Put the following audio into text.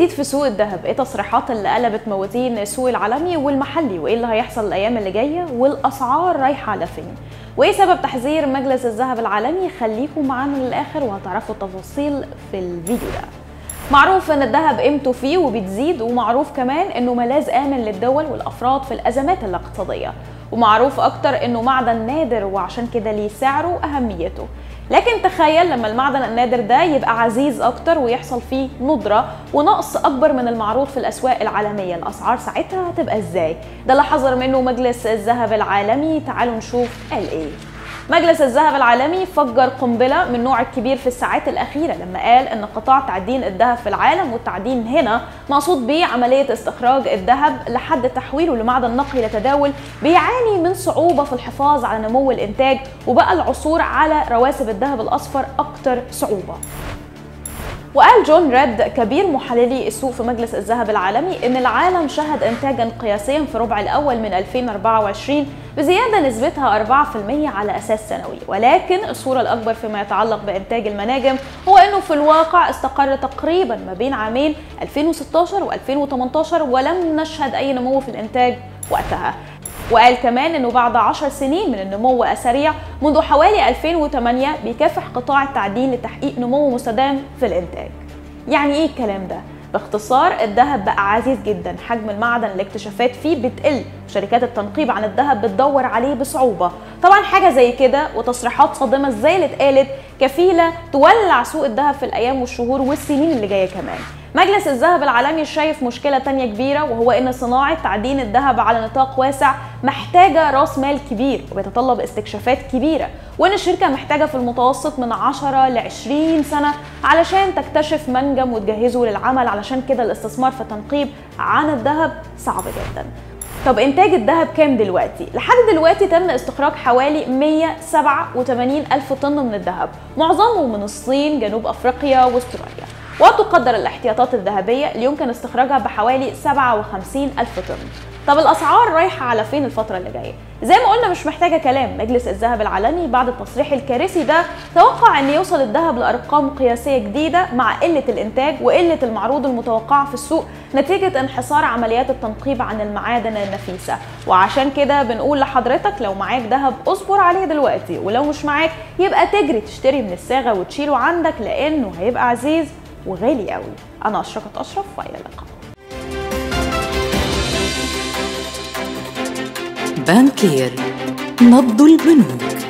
الجديد في سوق الذهب ايه تصريحات اللي قلبت موازين السوق العالمي والمحلي وايه اللي هيحصل الايام اللي جايه والاسعار رايحه على فين وايه سبب تحذير مجلس الذهب العالمي خليكم معانا للاخر وهتعرفوا التفاصيل في الفيديو ده معروف ان الذهب قيمته فيه وبتزيد ومعروف كمان انه ملاذ امن للدول والافراد في الازمات الاقتصاديه ومعروف اكتر انه معدن نادر وعشان كده ليه سعره واهميته لكن تخيل لما المعدن النادر ده يبقى عزيز اكتر ويحصل فيه ندره ونقص اكبر من المعروض في الاسواق العالميه الاسعار ساعتها هتبقى ازاي ده اللي حذر منه مجلس الذهب العالمي تعالوا نشوف قال ايه مجلس الذهب العالمي فجر قنبله من نوع الكبير في الساعات الاخيره لما قال ان قطاع تعدين الذهب في العالم والتعدين هنا مقصود بيه عمليه استخراج الذهب لحد تحويله لمعدن نقي لتداول بيعاني من صعوبه في الحفاظ على نمو الانتاج وبقى العثور على رواسب الذهب الاصفر اكثر صعوبه وقال جون ريد كبير محللي السوق في مجلس الذهب العالمي ان العالم شهد انتاجا قياسيا في الربع الاول من 2024 بزياده نسبتها 4% على اساس سنوي ولكن الصوره الاكبر فيما يتعلق بانتاج المناجم هو انه في الواقع استقر تقريبا ما بين عامين 2016 و2018 ولم نشهد اي نمو في الانتاج وقتها وقال كمان انه بعد 10 سنين من النمو السريع منذ حوالي 2008 بيكافح قطاع التعدين لتحقيق نمو مستدام في الانتاج. يعني ايه الكلام ده؟ باختصار الذهب بقى عزيز جدا حجم المعدن الاكتشافات فيه بتقل شركات التنقيب عن الذهب بتدور عليه بصعوبه طبعا حاجه زي كده وتصريحات صادمه زي اللي اتقالت كفيله تولع سوق الذهب في الايام والشهور والسنين اللي جايه كمان مجلس الذهب العالمي شايف مشكله تانية كبيره وهو ان صناعه تعدين الذهب على نطاق واسع محتاجه راس مال كبير وبيتطلب استكشافات كبيره وان الشركه محتاجه في المتوسط من 10 ل 20 سنه علشان تكتشف منجم وتجهزه للعمل علشان كده الاستثمار في التنقيب عن الذهب صعب جدا طب انتاج الذهب كام دلوقتي؟ لحد دلوقتي تم استخراج حوالي 187 الف طن من الذهب معظمه من الصين جنوب افريقيا واستراليا وتقدر الاحتياطات الذهبية اللي يمكن استخراجها بحوالي 57 ألف طن طب الأسعار رايحة على فين الفترة اللي جاية؟ زي ما قلنا مش محتاجة كلام مجلس الذهب العالمي بعد التصريح الكارثي ده توقع أن يوصل الذهب لأرقام قياسية جديدة مع قلة الإنتاج وقلة المعروض المتوقعة في السوق نتيجة انحصار عمليات التنقيب عن المعادن النفيسة وعشان كده بنقول لحضرتك لو معاك ذهب اصبر عليه دلوقتي ولو مش معاك يبقى تجري تشتري من الصاغة وتشيله عندك لأنه هيبقى عزيز وغالي قوي انا اشرقت اشرف والى اللقاء بانكير نبض البنوك